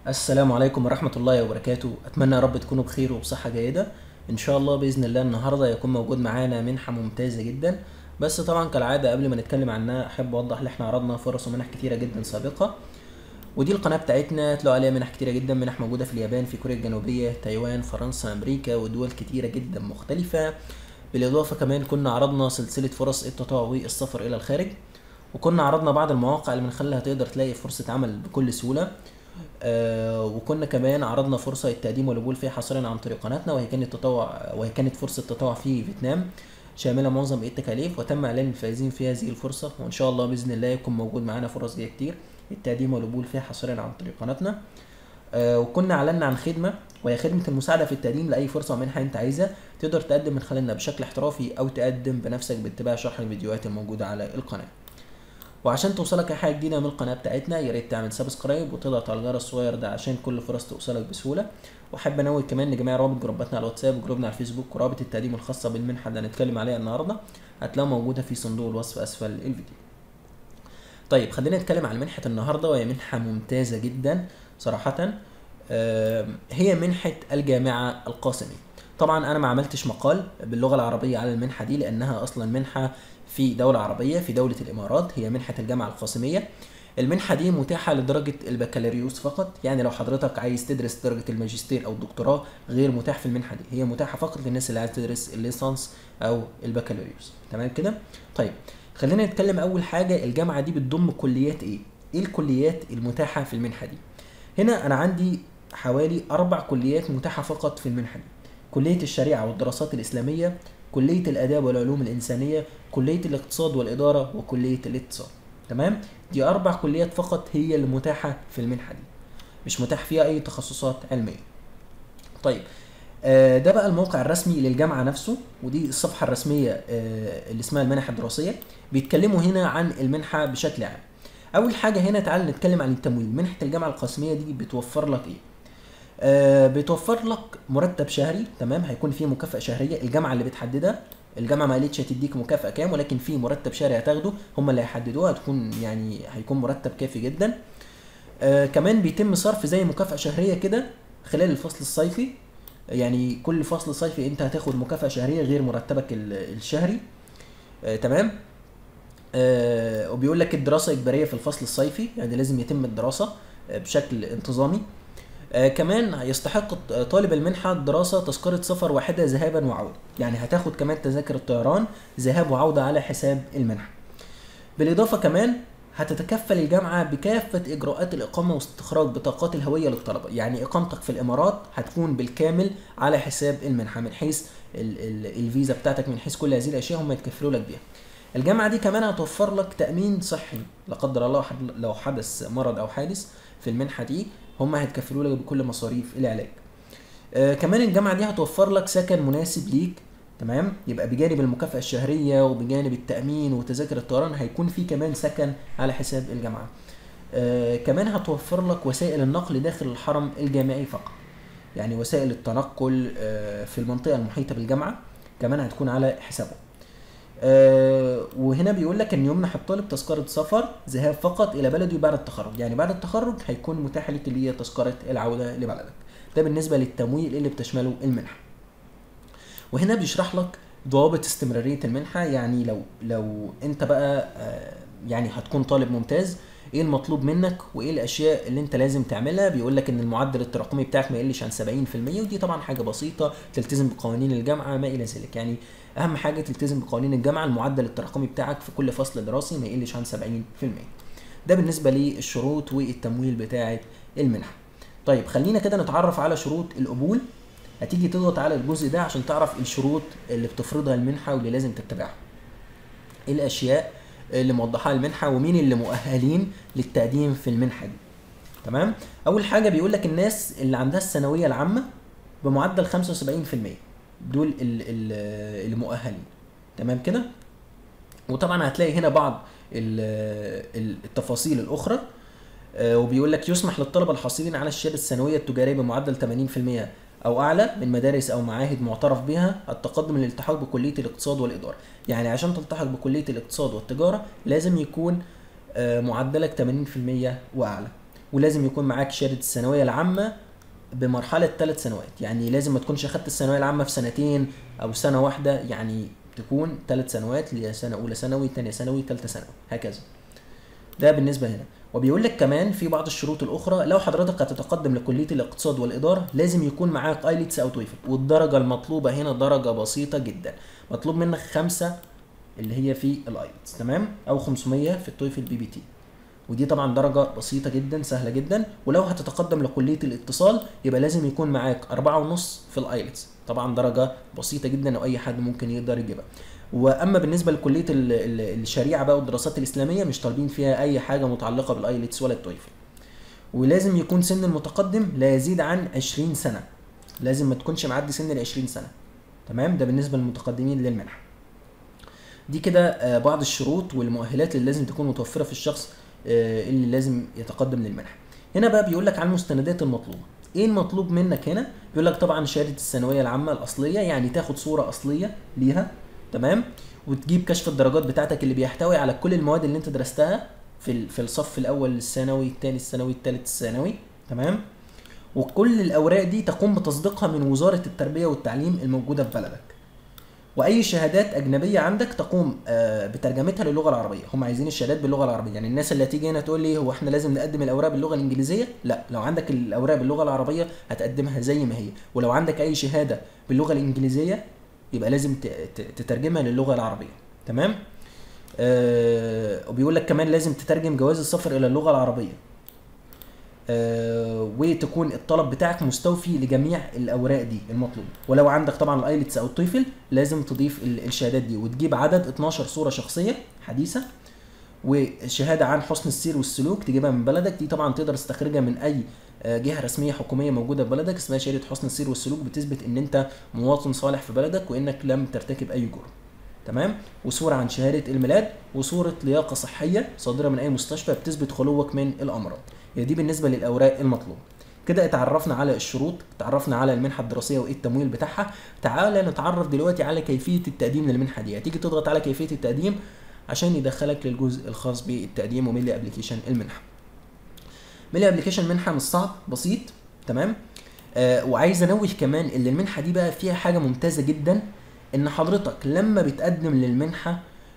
السلام عليكم ورحمة الله وبركاته أتمنى يا رب تكونوا بخير وبصحة جيدة إن شاء الله بإذن الله النهاردة يكون موجود معانا منحة ممتازة جدا بس طبعا كالعادة قبل ما نتكلم عنها أحب أوضح إن إحنا عرضنا فرص ومنح كتيرة جدا سابقة ودي القناة بتاعتنا تلاقوا عليها منح كتيرة جدا منح موجودة في اليابان في كوريا الجنوبية تايوان فرنسا أمريكا ودول كتيرة جدا مختلفة بالإضافة كمان كنا عرضنا سلسلة فرص التطوع والسفر إلى الخارج وكنا عرضنا بعض المواقع اللي من خلالها تقدر تلاقي فرصة عمل بكل سهولة آه وكنا كمان عرضنا فرصة التقديم والقبول فيها حصريا عن طريق قناتنا وهي كانت تطوع وهي كانت فرصة تطوع في فيتنام شاملة معظم التكاليف وتم إعلان الفائزين في هذه الفرصة وإن شاء الله بإذن الله يكون موجود معانا فرص جاية كتير التقديم والقبول فيها حصريا عن طريق قناتنا آه وكنا اعلنا عن خدمه وهي خدمه المساعده في التقديم لاي فرصه ومنحه انت عايزها تقدر تقدم من خلالنا بشكل احترافي او تقدم بنفسك باتباع شرح الفيديوهات الموجوده على القناه وعشان توصلك اي حاجه جديده من القناه بتاعتنا يا ريت تعمل سبسكرايب وتضغط على الجرس الصغير ده عشان كل فرص توصلك بسهوله واحب انوه كمان لجميع روابط جروباتنا على الواتساب وجروبنا على الفيسبوك ورابط التقديم الخاصه بالمنحه اللي هنتكلم عليها النهارده هتلاقوها موجوده في صندوق الوصف اسفل الفيديو طيب خلينا نتكلم عن منحة النهاردة وهي منحة ممتازة جدا صراحة آه، هي منحة الجامعة القاسمي طبعا انا ما عملتش مقال باللغة العربية على المنحة دي لانها اصلا منحة في دولة عربية في دولة الامارات هي منحة الجامعة القاسمية المنحة دي متاحة لدرجة البكالوريوس فقط يعني لو حضرتك عايز تدرس درجة الماجستير او الدكتوراه غير متاح في المنحة دي هي متاحة فقط للناس اللي عايز تدرس الليسانس او البكالوريوس تمام كده طيب خلينا نتكلم اول حاجه الجامعه دي بتضم كليات ايه ايه الكليات المتاحه في المنحه دي هنا انا عندي حوالي اربع كليات متاحه فقط في المنحه دي كليه الشريعه والدراسات الاسلاميه كليه الاداب والعلوم الانسانيه كليه الاقتصاد والاداره وكليه الاتصال تمام دي اربع كليات فقط هي المتاحه في المنحه دي مش متاح فيها اي تخصصات علميه طيب آه، ده بقى الموقع الرسمي للجامعه نفسه ودي الصفحه الرسميه آه، اللي اسمها المنح الدراسيه بيتكلموا هنا عن المنحه بشكل عام اول حاجه هنا تعال نتكلم عن التمويل منحه الجامعه القاسميه دي بتوفر لك ايه آه بتوفر لك مرتب شهري تمام هيكون فيه مكافاه شهريه الجامعه اللي بتحددها الجامعه ما قالتش هتديك مكافاه كام ولكن في مرتب شهري هتاخده هم اللي هيحددوها هتكون يعني هيكون مرتب كافي جدا آه كمان بيتم صرف زي مكافاه شهريه كده خلال الفصل الصيفي يعني كل فصل صيفي انت هتاخد مكافأة شهرية غير مرتبك ال- الشهري آه تمام آه وبيقول لك الدراسة إجبارية في الفصل الصيفي يعني لازم يتم الدراسة آه بشكل انتظامي آه كمان يستحق طالب المنحة الدراسة تذكرة سفر واحدة ذهابا وعودة يعني هتاخد كمان تذاكر الطيران ذهاب وعودة على حساب المنحة بالإضافة كمان هتتكفل الجامعة بكافة إجراءات الإقامة واستخراج بطاقات الهوية للطلبة يعني إقامتك في الإمارات هتكون بالكامل على حساب المنحة من حيث ال ال الفيزا بتاعتك من حيث كل هذه الأشياء هم يتكفلوا لك بيها الجامعة دي كمان هتوفر لك تأمين صحي لا قدر الله حد- لو حدث مرض أو حادث في المنحة دي هم هيتكفلوا لك بكل مصاريف العلاج آه كمان الجامعة دي هتوفر لك سكن مناسب ليك تمام يبقى بجانب المكافأة الشهرية وبجانب التأمين وتذاكر الطيران هيكون في كمان سكن على حساب الجامعة آه كمان هتوفر لك وسائل النقل داخل الحرم الجامعي فقط يعني وسائل التنقل آه في المنطقة المحيطة بالجامعة كمان هتكون على حسابه آه وهنا بيقول لك ان يمنح الطالب تذكرة سفر ذهاب فقط الى بلده بعد التخرج يعني بعد التخرج هيكون متاح لك اللي هي تذكرة العودة لبلدك ده بالنسبة للتمويل اللي بتشمله المنحة وهنا بيشرح لك ضوابط استمرارية المنحة يعني لو لو انت بقى آه، يعني هتكون طالب ممتاز ايه المطلوب منك وايه الاشياء اللي انت لازم تعملها بيقول لك ان المعدل التراكمي بتاعك ما يقلش عن 70% ودي طبعا حاجه بسيطه تلتزم بقوانين الجامعه ما الى ذلك يعني اهم حاجه تلتزم بقوانين الجامعه المعدل التراكمي بتاعك في كل فصل دراسي ما يقلش عن 70% ده بالنسبه للشروط والتمويل بتاعه المنحه طيب خلينا كده نتعرف على شروط القبول هتيجي تضغط على الجزء ده عشان تعرف الشروط اللي بتفرضها المنحه واللي لازم تتبعها ايه الاشياء اللي موضحاها المنحه ومين اللي مؤهلين للتقديم في المنحه دي تمام اول حاجه بيقول لك الناس اللي عندها الثانويه العامه بمعدل 75% دول ال- ال- اللي مؤهلين تمام كده وطبعا هتلاقي هنا بعض ال- ال- التفاصيل الاخرى آه، وبيقول لك يسمح للطلبه الحاصلين على الشهاده الثانويه التجاريه بمعدل 80% او اعلى من مدارس او معاهد معترف بها التقدم للالتحاق بكليه الاقتصاد والاداره يعني عشان تلتحق بكليه الاقتصاد والتجاره لازم يكون آه، معدلك 80% واعلى ولازم يكون معاك شهاده الثانويه العامه بمرحله ثلاث سنوات يعني لازم ما تكونش اخدت الثانويه العامه في سنتين او سنه واحده يعني تكون ثلاث سنوات اللي هي سنه اولى ثانوي ثانيه ثانوي ثالثه ثانوي هكذا ده بالنسبه هنا وبيقول لك كمان في بعض الشروط الاخرى لو حضرتك هتتقدم لكليه الاقتصاد والاداره لازم يكون معاك ايلتس او تويفل والدرجه المطلوبه هنا درجه بسيطه جدا مطلوب منك خمسة اللي هي في الايلتس تمام او 500 في التويفل بي بي تي ودي طبعا درجة بسيطة جدا سهلة جدا ولو هتتقدم لكلية الاتصال يبقى لازم يكون معاك أربعة ونص في الآيلتس طبعا درجة بسيطة جدا أو أي حد ممكن يقدر يجيبها واما بالنسبه لكليه ال- ال- الشريعه بقى والدراسات الاسلاميه مش طالبين فيها اي حاجه متعلقه بالايلتس ولا التويفل ولازم يكون سن المتقدم لا يزيد عن 20 سنه لازم ما تكونش معدي سن ال 20 سنه تمام ده بالنسبه للمتقدمين للمنحه دي كده آه، بعض الشروط والمؤهلات اللي لازم تكون متوفره في الشخص آه، اللي لازم يتقدم للمنحه هنا بقى بيقول لك عن المستندات المطلوبه ايه المطلوب منك هنا بيقول لك طبعا شهاده الثانويه العامه الاصليه يعني تاخد صوره اصليه ليها تمام وتجيب كشف الدرجات بتاعتك اللي بيحتوي على كل المواد اللي انت درستها في ال- في الصف الاول الثانوي الثاني الثانوي الثالث الثانوي تمام وكل الاوراق دي تقوم بتصديقها من وزاره التربيه والتعليم الموجوده في بلدك واي شهادات اجنبيه عندك تقوم آه، بترجمتها للغه العربيه هم عايزين الشهادات باللغه العربيه يعني الناس اللي هتيجي هنا تقول لي هو احنا لازم نقدم الاوراق باللغه الانجليزيه لا لو عندك الاوراق باللغه العربيه هتقدمها زي ما هي ولو عندك اي شهاده باللغه الانجليزيه يبقى لازم ت- ت- تترجمها للغه العربيه تمام آه وبيقول لك كمان لازم تترجم جواز السفر الى اللغه العربيه آه وتكون الطلب بتاعك مستوفي لجميع الاوراق دي المطلوبه ولو عندك طبعا الايلتس او التويفل لازم تضيف ال- الشهادات دي وتجيب عدد 12 صوره شخصيه حديثه وشهاده عن حسن السير والسلوك تجيبها من بلدك دي طبعا تقدر تستخرجها من اي آه، جهه رسميه حكوميه موجوده في بلدك اسمها شهاده حسن السير والسلوك بتثبت ان انت مواطن صالح في بلدك وانك لم ترتكب اي جرم تمام وصوره عن شهاده الميلاد وصوره لياقه صحيه صادره من اي مستشفى بتثبت خلوك من الامراض هي دي بالنسبه للاوراق المطلوبه كده اتعرفنا على الشروط اتعرفنا على المنحه الدراسيه وايه التمويل بتاعها تعالى نتعرف دلوقتي على كيفيه التقديم للمنحه دي هتيجي تضغط على كيفيه التقديم عشان يدخلك للجزء الخاص بالتقديم وميلي ابلكيشن المنحه ميلي ابلكيشن منحه مش صعب بسيط تمام آه وعايز انوه كمان ان المنحه دي بقى فيها حاجه ممتازه جدا ان حضرتك لما بتقدم للمنحه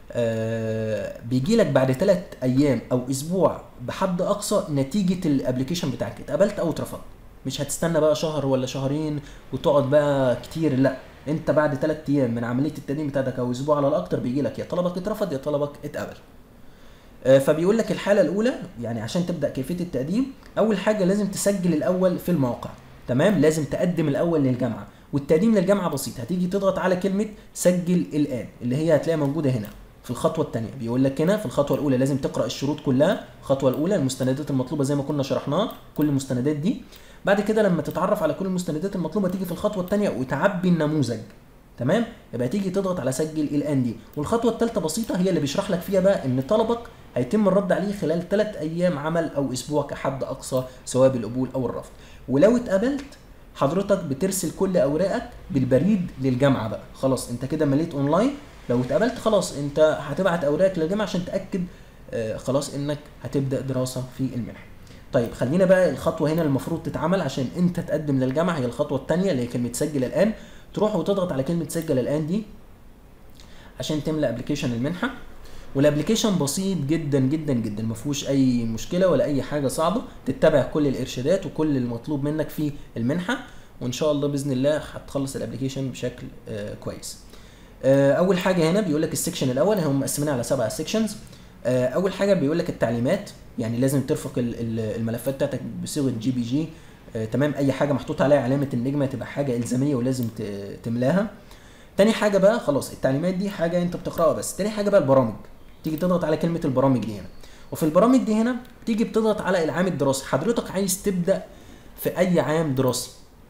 آه بيجي لك بعد ثلاث ايام او اسبوع بحد اقصى نتيجه الابلكيشن بتاعك اتقبلت او اترفضت مش هتستنى بقى شهر ولا شهرين وتقعد بقى كتير لا انت بعد ثلاث ايام من عمليه التقديم بتاعتك او اسبوع على الاكتر بيجي لك يا طلبك اترفض يا طلبك اتقبل آه، فبيقول لك الحاله الاولى يعني عشان تبدا كيفيه التقديم اول حاجه لازم تسجل الاول في الموقع تمام لازم تقدم الاول للجامعه والتقديم للجامعه بسيط هتيجي تضغط على كلمه سجل الان اللي هي هتلاقيها موجوده هنا في الخطوه الثانيه بيقول لك هنا في الخطوه الاولى لازم تقرا الشروط كلها الخطوه الاولى المستندات المطلوبه زي ما كنا شرحناها كل المستندات دي بعد كده لما تتعرف على كل المستندات المطلوبه تيجي في الخطوه الثانيه وتعبي النموذج تمام يبقى تيجي تضغط على سجل الان دي والخطوه الثالثه بسيطه هي اللي بيشرح لك فيها بقى ان طلبك هيتم الرد عليه خلال ثلاث ايام عمل او اسبوع كحد اقصى سواء بالقبول او الرفض ولو اتقبلت حضرتك بترسل كل اوراقك بالبريد للجامعه بقى خلاص انت كده مليت اونلاين لو اتقبلت خلاص انت هتبعت اوراقك للجامعه عشان تاكد آه خلاص انك هتبدا دراسه في المنحه طيب خلينا بقى الخطوه هنا المفروض تتعمل عشان انت تقدم للجامعه هي الخطوه الثانيه اللي هي كلمه سجل الان تروح وتضغط على كلمه سجل الان دي عشان تملى ابلكيشن المنحه والابلكيشن بسيط جدا جدا جدا ما فيهوش اي مشكله ولا اي حاجه صعبه تتبع كل الارشادات وكل المطلوب منك في المنحه وان شاء الله باذن الله هتخلص الابلكيشن بشكل آه كويس آه اول حاجه هنا بيقول لك السكشن الاول هم مقسمينها على سبع سيكشنز آه اول حاجه بيقول لك التعليمات يعني لازم ترفق ال- ال- الملفات بتاعتك بصيغه جي بي جي آه تمام اي حاجه محطوط عليها علامه النجمه تبقى حاجه الزاميه ولازم ت- تملاها تاني حاجه بقى خلاص التعليمات دي حاجه انت بتقراها بس تاني حاجه بقى البرامج تيجي تضغط على كلمه البرامج دي هنا وفي البرامج دي هنا تيجي بتضغط على العام الدراسي حضرتك عايز تبدا في اي عام دراسي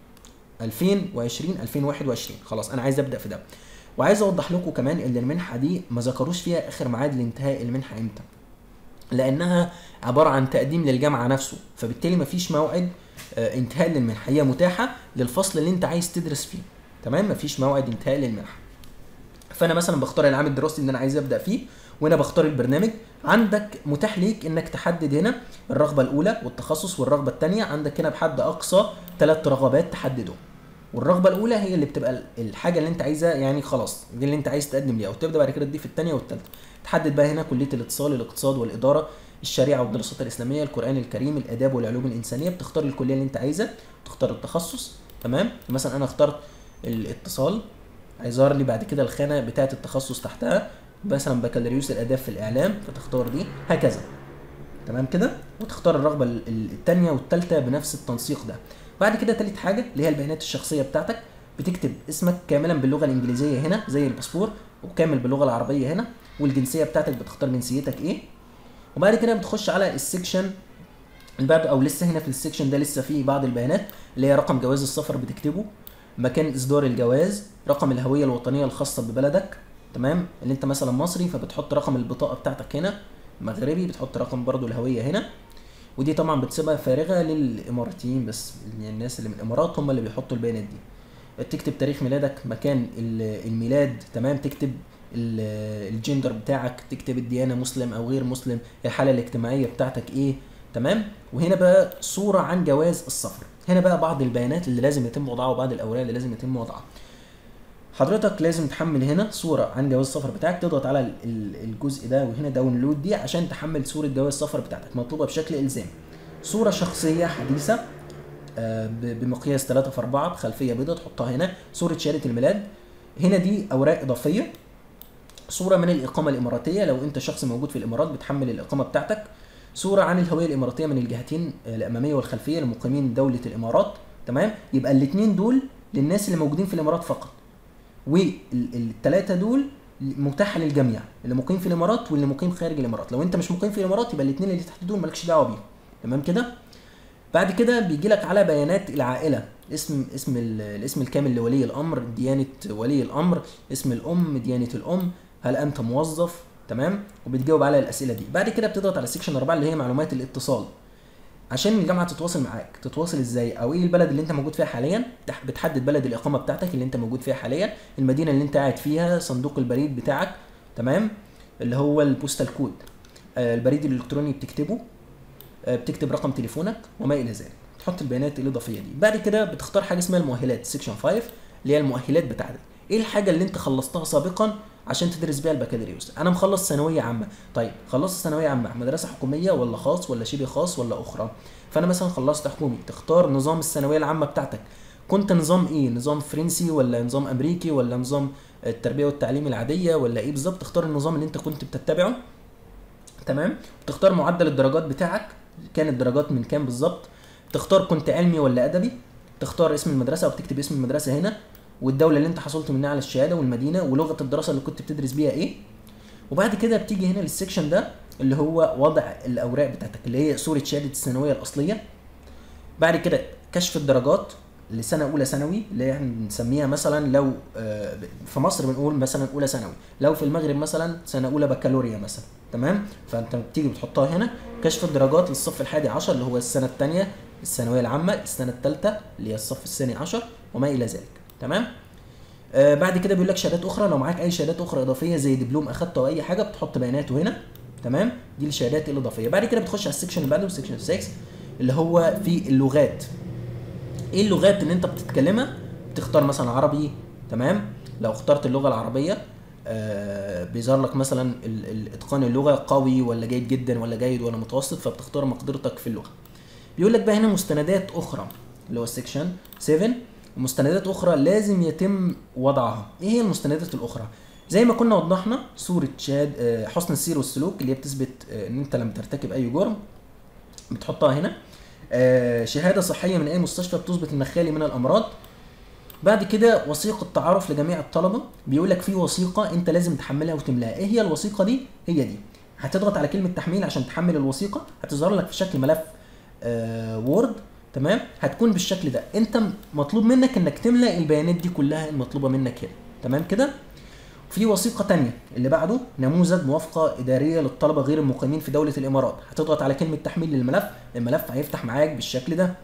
2020 2021 خلاص انا عايز ابدا في ده وعايز اوضح لكم كمان ان المنحه دي ما ذكروش فيها اخر ميعاد لانتهاء المنحه امتى لانها عباره عن تقديم للجامعه نفسه فبالتالي مفيش موعد آه، انتهاء للمنحه هي متاحه للفصل اللي انت عايز تدرس فيه تمام مفيش موعد انتهاء للمنحه فانا مثلا بختار العام الدراسي اللي انا عايز ابدا فيه وهنا بختار البرنامج عندك متاح ليك انك تحدد هنا الرغبه الاولى والتخصص والرغبه الثانيه عندك هنا بحد اقصى ثلاث رغبات تحددهم والرغبه الاولى هي اللي بتبقى الحاجه اللي انت عايزها يعني خلاص دي اللي انت عايز تقدم ليها وتبدا بعد كده تضيف الثانيه والثالثه تحدد بقى هنا كليه الاتصال الاقتصاد والاداره الشريعه والدراسات الاسلاميه القران الكريم الاداب والعلوم الانسانيه بتختار الكليه اللي انت عايزها تختار التخصص تمام مثلا انا اخترت الاتصال هيظهر لي بعد كده الخانه بتاعه التخصص تحتها مثلا بكالوريوس الاداب في الاعلام فتختار دي هكذا تمام كده وتختار الرغبه الثانيه والثالثه بنفس التنسيق ده بعد كده تالت حاجه اللي هي البيانات الشخصيه بتاعتك بتكتب اسمك كاملا باللغه الانجليزيه هنا زي الباسبور وكامل باللغه العربيه هنا والجنسيه بتاعتك بتختار جنسيتك ايه وبعد كده بتخش على السكشن اللي بعده او لسه هنا في السكشن ده لسه فيه بعض البيانات اللي هي رقم جواز السفر بتكتبه مكان اصدار الجواز رقم الهويه الوطنيه الخاصه ببلدك تمام اللي انت مثلا مصري فبتحط رقم البطاقه بتاعتك هنا مغربي بتحط رقم برضو الهويه هنا ودي طبعا بتسيبها فارغه للاماراتيين بس يعني الناس اللي من الامارات هم اللي بيحطوا البيانات دي تكتب تاريخ ميلادك مكان الميلاد تمام تكتب الجندر بتاعك تكتب الديانه مسلم او غير مسلم الحاله الاجتماعيه بتاعتك ايه تمام وهنا بقى صوره عن جواز السفر هنا بقى بعض البيانات اللي لازم يتم وضعها وبعض الاوراق اللي لازم يتم وضعها حضرتك لازم تحمل هنا صوره عن جواز السفر بتاعك تضغط على الجزء ده وهنا داونلود دي عشان تحمل صوره جواز السفر بتاعتك مطلوبه بشكل الزامي صوره شخصيه حديثه آه، بمقياس 3 في 4 بخلفيه بيضاء تحطها هنا صوره شهاده الميلاد هنا دي اوراق اضافيه صوره من الاقامه الاماراتيه لو انت شخص موجود في الامارات بتحمل الاقامه بتاعتك صوره عن الهويه الاماراتيه من الجهتين آه، الاماميه والخلفيه لمقيمين دوله الامارات تمام يبقى الاثنين دول للناس اللي موجودين في الامارات فقط والثلاثه دول متاحه للجميع اللي مقيم في الامارات واللي مقيم خارج الامارات لو انت مش مقيم في الامارات يبقى الاثنين اللي تحت دول مالكش دعوه بيهم تمام كده بعد كده بيجي لك على بيانات العائله اسم اسم الاسم الكامل لولي الامر ديانه ولي الامر اسم الام ديانه الام هل انت موظف تمام وبتجاوب على الاسئله دي بعد كده بتضغط على سيكشن 4 اللي هي معلومات الاتصال عشان الجامعه تتواصل معاك تتواصل ازاي او ايه البلد اللي انت موجود فيها حاليا بتحدد بلد الاقامه بتاعتك اللي انت موجود فيها حاليا المدينه اللي انت قاعد فيها صندوق البريد بتاعك تمام اللي هو البوستال كود آه البريد الالكتروني بتكتبه آه بتكتب رقم تليفونك وما الى ذلك تحط البيانات الاضافيه دي بعد كده بتختار حاجه اسمها المؤهلات سيكشن 5 اللي هي المؤهلات بتاعتك ايه الحاجه اللي انت خلصتها سابقا عشان تدرس بيها البكالوريوس انا مخلص ثانويه عامه طيب خلصت ثانويه عامه مدرسه حكوميه ولا خاص ولا شبه خاص ولا اخرى فانا مثلا خلصت حكومي تختار نظام الثانويه العامه بتاعتك كنت نظام ايه نظام فرنسي ولا نظام امريكي ولا نظام التربيه والتعليم العاديه ولا ايه بالظبط تختار النظام اللي انت كنت بتتبعه تمام تختار معدل الدرجات بتاعك كانت درجات من كام بالظبط تختار كنت علمي ولا ادبي تختار اسم المدرسه وبتكتب اسم المدرسه هنا والدوله اللي انت حصلت منها على الشهاده والمدينه ولغه الدراسه اللي كنت بتدرس بيها ايه وبعد كده بتيجي هنا للسكشن ده اللي هو وضع الاوراق بتاعتك اللي هي صوره شهاده الثانويه الاصليه بعد كده كشف الدرجات لسنه اولى ثانوي اللي احنا بنسميها مثلا لو آه، في مصر بنقول مثلا اولى ثانوي لو في المغرب مثلا سنه اولى بكالوريا مثلا تمام فانت بتيجي بتحطها هنا كشف الدرجات للصف الحادي عشر اللي هو السنه الثانيه الثانويه العامه السنه الثالثه اللي هي الصف الثاني عشر وما الى ذلك تمام آه بعد كده بيقول لك شهادات اخرى لو معاك اي شهادات اخرى اضافيه زي دبلوم اخدته او اي حاجه بتحط بياناته هنا تمام دي الشهادات الاضافيه بعد كده بتخش على السكشن اللي بعده سكشن 6 اللي هو في اللغات ايه اللغات اللي انت بتتكلمها بتختار مثلا عربي تمام لو اخترت اللغه العربيه آه بيظهر لك مثلا اتقان اللغه قوي ولا جيد جدا ولا جيد ولا متوسط فبتختار مقدرتك في اللغه بيقول لك بقى هنا مستندات اخرى اللي هو السكشن 7 مستندات اخرى لازم يتم وضعها ايه هي المستندات الاخرى زي ما كنا وضحنا صوره شهاد آه، حسن السير والسلوك اللي هي بتثبت آه، ان انت لم ترتكب اي جرم بتحطها هنا آه، شهاده صحيه من اي مستشفى بتثبت انك خالي من الامراض بعد كده وثيقه تعارف لجميع الطلبه بيقول لك في وثيقه انت لازم تحملها وتملاها ايه هي الوثيقه دي هي دي هتضغط على كلمه تحميل عشان تحمل الوثيقه هتظهر لك في شكل ملف وورد تمام هتكون بالشكل ده انت مطلوب منك انك تملى البيانات دي كلها المطلوبه منك هنا تمام كده في وثيقه تانية اللي بعده نموذج موافقه اداريه للطلبه غير المقيمين في دوله الامارات هتضغط على كلمه تحميل للملف الملف هيفتح معاك بالشكل ده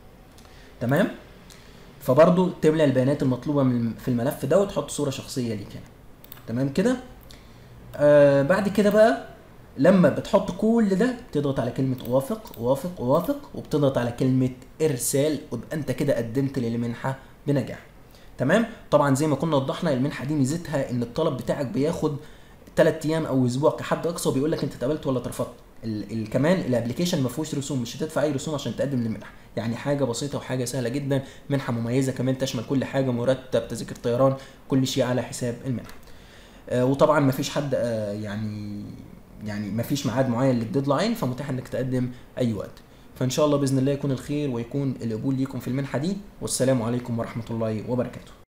تمام فبرضو تملى البيانات المطلوبه من في الملف ده وتحط صوره شخصيه ليك هنا تمام كده آه بعد كده بقى لما بتحط كل ده بتضغط على كلمة أوافق أوافق أوافق وبتضغط على كلمة إرسال ويبقى أنت كده قدمت للمنحة بنجاح تمام طبعا زي ما كنا وضحنا المنحة دي ميزتها إن الطلب بتاعك بياخد 3 أيام أو أسبوع كحد أقصى وبيقول لك أنت اتقبلت ولا اترفضت ال ال كمان الابلكيشن ما فيهوش رسوم مش هتدفع اي رسوم عشان تقدم للمنحه يعني حاجه بسيطه وحاجه سهله جدا منحه مميزه كمان تشمل كل حاجه مرتب تذاكر طيران كل شيء على حساب المنحه آه وطبعا ما فيش حد آه يعني يعني ما فيش ميعاد معين للديدلاين فمتاح انك تقدم اي وقت فان شاء الله باذن الله يكون الخير ويكون القبول ليكم في المنحه دي والسلام عليكم ورحمه الله وبركاته